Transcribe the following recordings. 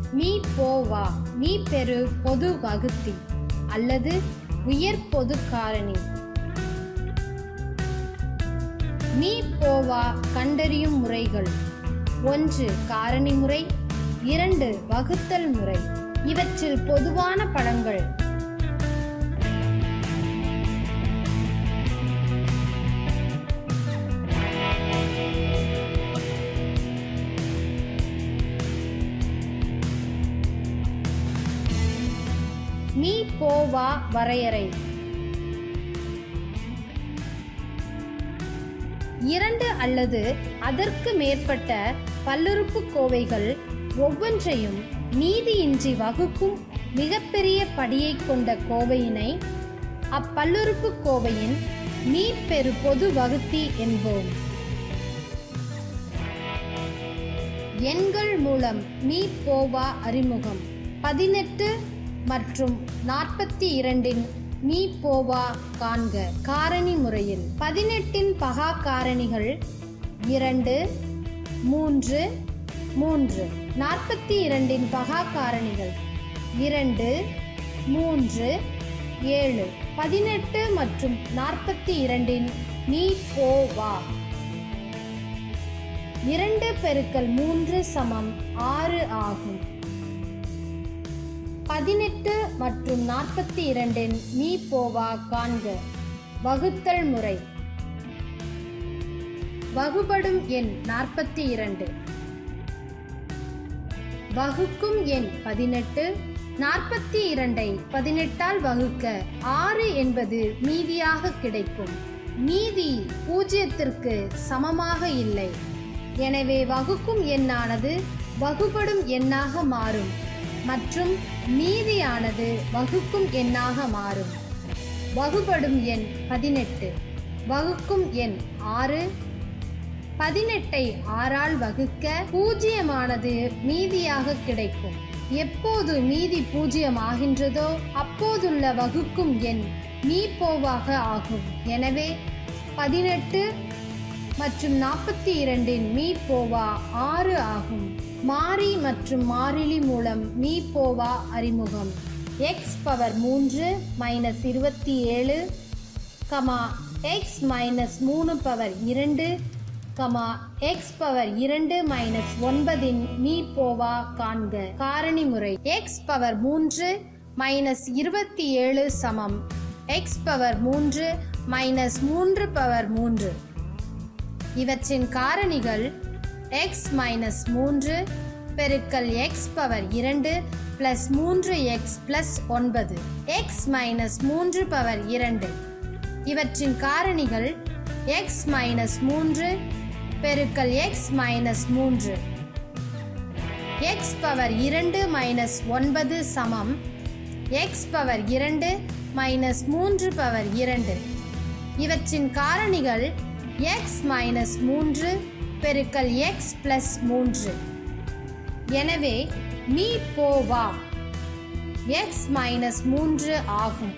me போவா me பெரு பொது வகுத்தி அல்லது உயர் பொது காரணி மீ போவா கண்டறியும் முறைகள் ஒன்று காரணி முறை இரண்டு வகுத்தல் முறை இவற்றில் பொதுவான படங்கள் மீ போவா வரையறை இரண்டு அல்லது அதற்கு மேற்பட்ட பல்லுறுப்புக்கோவைகள் ஒவ்வொன்றையும் மீதியின்றி வகுக்கும் மிகப்பெரிய படியை கொண்ட கோவையினை அப்பல்லுறுப்புக்கோவையின் மீ பெரு பொது வகுத்தி என்போம் எண்கள் மூலம் மீ போவா அறிமுகம் பதினெட்டு மற்றும் நாற்பத்தி இரண்டின் மீ போவா காண்க காரணி முறையில் பதினெட்டின் பகா காரணிகள் இரண்டு மூன்று மூன்று நாற்பத்தி இரண்டின் பகா காரணிகள் இரண்டு மூன்று ஏழு பதினெட்டு மற்றும் நாற்பத்தி இரண்டின் மீ போவா இரண்டு பெருக்கல் மூன்று சமம் ஆறு ஆகும் பதினெட்டு மற்றும் நாற்பத்தி இரண்டின் மீ போவா காண்க வகுத்தல் முறை வகுபடும் எண் நாற்பத்தி இரண்டு வகுக்கும் எண் பதினெட்டு நாற்பத்தி இரண்டை பதினெட்டால் வகுக்க ஆறு என்பது மீதியாக கிடைக்கும் மீதி பூஜ்ஜியத்திற்கு சமமாக இல்லை எனவே வகுக்கும் எண்ணானது வகுபடும் எண்ணாக மாறும் மற்றும் மீதியானது வகுக்கும் எண்ணாக மாறும் வகுபடும் எண் பதினெட்டு வகுக்கும் எண் ஆறு பதினெட்டை ஆறால் வகுக்க பூஜ்ஜியமானது மீதியாக கிடைக்கும் எப்போது மீதி பூஜ்ஜியம் ஆகின்றதோ அப்போதுள்ள வகுக்கும் எண் மீ போவாக ஆகும் எனவே பதினெட்டு மற்றும் நாற்பத்தி இரண்டின் மீ போவா ஆறு ஆகும் மாறி மற்றும் மாறிலி மூலம் மீ போவா அறிமுகம் எக்ஸ் பவர் மூன்று மைனஸ் இருபத்தி ஏழு கமா எக்ஸ் மைனஸ் மூணு பவர் இரண்டு கமா எக்ஸ் பவர் இரண்டு மைனஸ் ஒன்பதின் மீ போவா காண்க காரணி முறை எக்ஸ் பவர் மூன்று மைனஸ் இருபத்தி ஏழு சமம் எக்ஸ் பவர் மூன்று மைனஸ் மூன்று பவர் மூன்று இவற்றின் காரணிகள் எக்ஸ் மைனஸ் மூன்று பெருக்கல் எக்ஸ் பவர் இரண்டு பிளஸ் மூன்று எக்ஸ் பிளஸ் ஒன்பது எக்ஸ் மைனஸ் மூன்று பவர் இரண்டு இவற்றின் காரணிகள் எக்ஸ் மைனஸ் மூன்று பெருக்கல் எக்ஸ் மைனஸ் மூன்று எக்ஸ் பவர் இரண்டு மைனஸ் ஒன்பது சமம் எக்ஸ் பவர் இரண்டு மைனஸ் மூன்று பவர் இரண்டு இவற்றின் காரணிகள் எக்ஸ் மைனஸ் மூன்று பெருக்கல் எக்ஸ் பிளஸ் மூன்று எனவே மீ போவா எக்ஸ் மைனஸ் மூன்று ஆகும்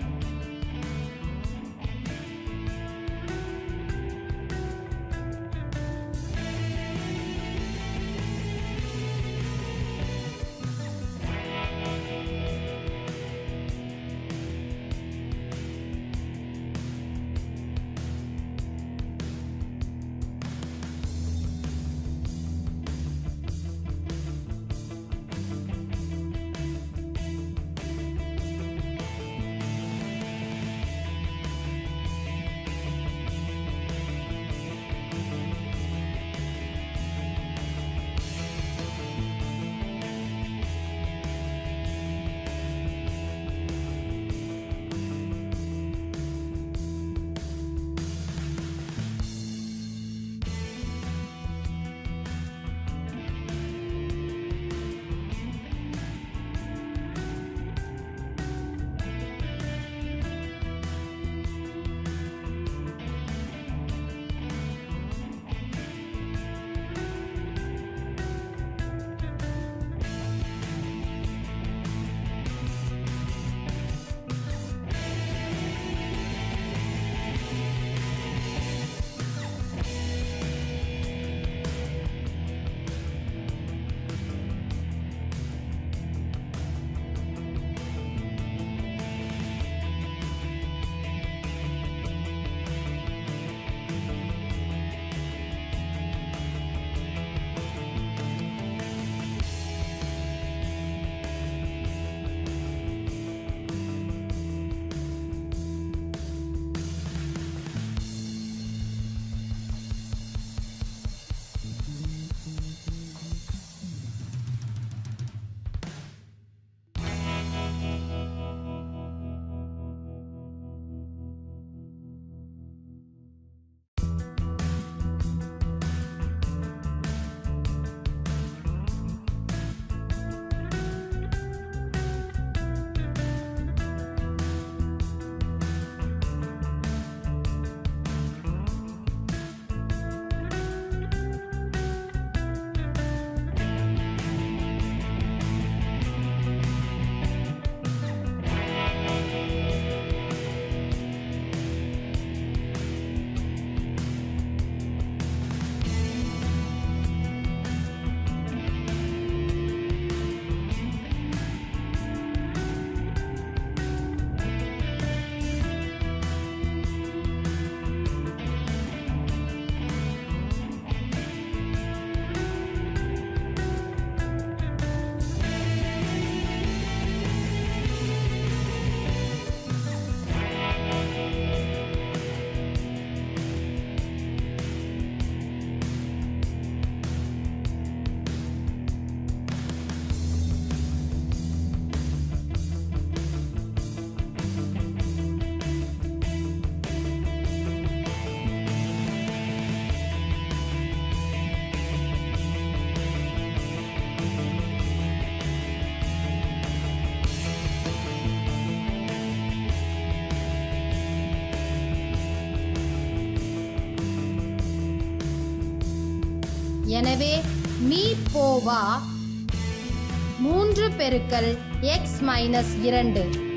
எனவே மீ போவா மூன்று பெருக்கல் எக்ஸ் மைனஸ் இரண்டு